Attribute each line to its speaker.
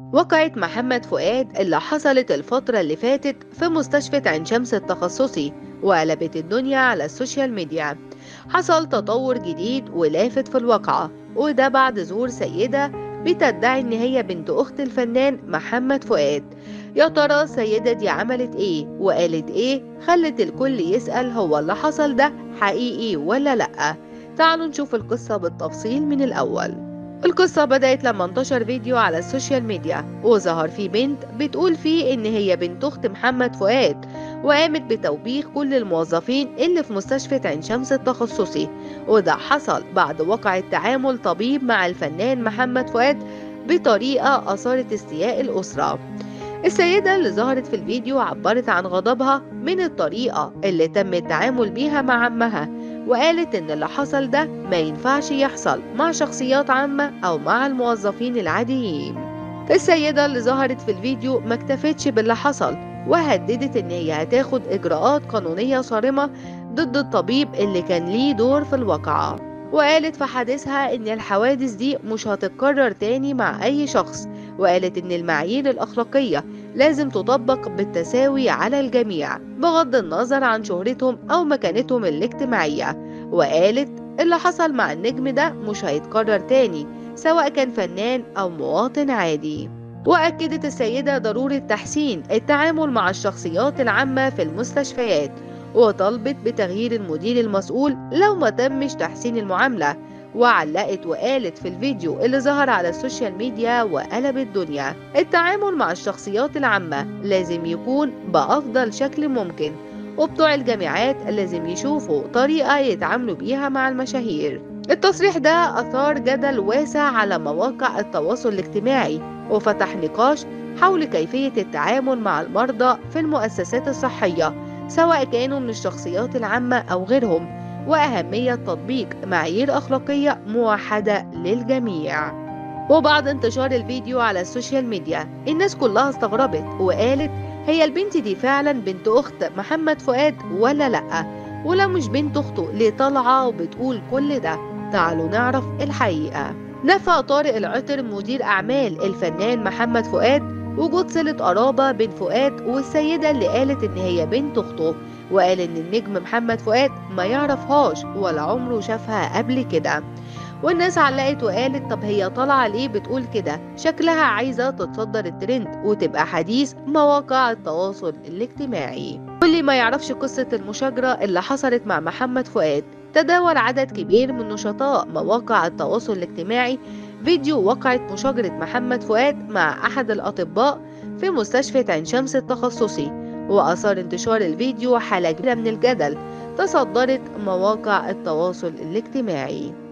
Speaker 1: وقعة محمد فؤاد اللي حصلت الفترة اللي فاتت في مستشفى عين شمس التخصصي وقلبت الدنيا على السوشيال ميديا حصل تطور جديد ولافت في الواقعة وده بعد ظهور سيدة بتدعي إن هي بنت أخت الفنان محمد فؤاد يا ترى السيدة دي عملت إيه وقالت إيه خلت الكل يسأل هو اللي حصل ده حقيقي ولا لأ تعالوا نشوف القصة بالتفصيل من الأول القصة بدأت لما انتشر فيديو على السوشيال ميديا وظهر فيه بنت بتقول فيه إن هي بنت أخت محمد فؤاد وقامت بتوبيخ كل الموظفين اللي في مستشفى عين شمس التخصصي وده حصل بعد وقع تعامل طبيب مع الفنان محمد فؤاد بطريقة أثارت استياء الأسرة السيدة اللي ظهرت في الفيديو عبرت عن غضبها من الطريقة اللي تم التعامل بيها مع عمها وقالت إن اللي حصل ده ما ينفعش يحصل مع شخصيات عامة أو مع الموظفين العاديين السيدة اللي ظهرت في الفيديو ما اكتفتش باللي حصل وهددت إن هي هتاخد إجراءات قانونية صارمة ضد الطبيب اللي كان ليه دور في الواقعة وقالت في حديثها إن الحوادث دي مش هتتكرر تاني مع أي شخص وقالت إن المعايير الأخلاقية لازم تطبق بالتساوي على الجميع بغض النظر عن شهرتهم أو مكانتهم الاجتماعية وقالت اللي حصل مع النجم ده مش هيتكرر تاني سواء كان فنان أو مواطن عادي وأكدت السيدة ضرورة تحسين التعامل مع الشخصيات العامة في المستشفيات وطلبت بتغيير المدير المسؤول لو ما تمش تحسين المعاملة وعلقت وقالت في الفيديو اللي ظهر على السوشيال ميديا وقلب الدنيا التعامل مع الشخصيات العامة لازم يكون بأفضل شكل ممكن وبتوع الجامعات لازم يشوفوا طريقة يتعاملوا بيها مع المشاهير التصريح ده أثار جدل واسع على مواقع التواصل الاجتماعي وفتح نقاش حول كيفية التعامل مع المرضى في المؤسسات الصحية سواء كانوا من الشخصيات العامة أو غيرهم وأهمية تطبيق معايير أخلاقية موحدة للجميع وبعد انتشار الفيديو على السوشيال ميديا الناس كلها استغربت وقالت هي البنت دي فعلا بنت أخت محمد فؤاد ولا لأ ولو مش بنت أخته ليه طالعة وبتقول كل ده تعالوا نعرف الحقيقة نفى طارق العطر مدير أعمال الفنان محمد فؤاد وجود صلة قرابة بين فؤاد والسيدة اللي قالت إن هي بنت أخته وقال إن النجم محمد فؤاد ما يعرفهاش ولا عمره شافها قبل كده والناس علقت وقالت طب هي طالعة ليه بتقول كده شكلها عايزة تتصدر الترند وتبقى حديث مواقع التواصل الاجتماعي واللي ما يعرفش قصة المشاجرة اللي حصلت مع محمد فؤاد تداول عدد كبير من نشطاء مواقع التواصل الاجتماعي فيديو وقعت مشاجرة محمد فؤاد مع أحد الأطباء في مستشفى عين شمس التخصصي وأثار انتشار الفيديو حالة كبيرة من الجدل تصدرت مواقع التواصل الاجتماعي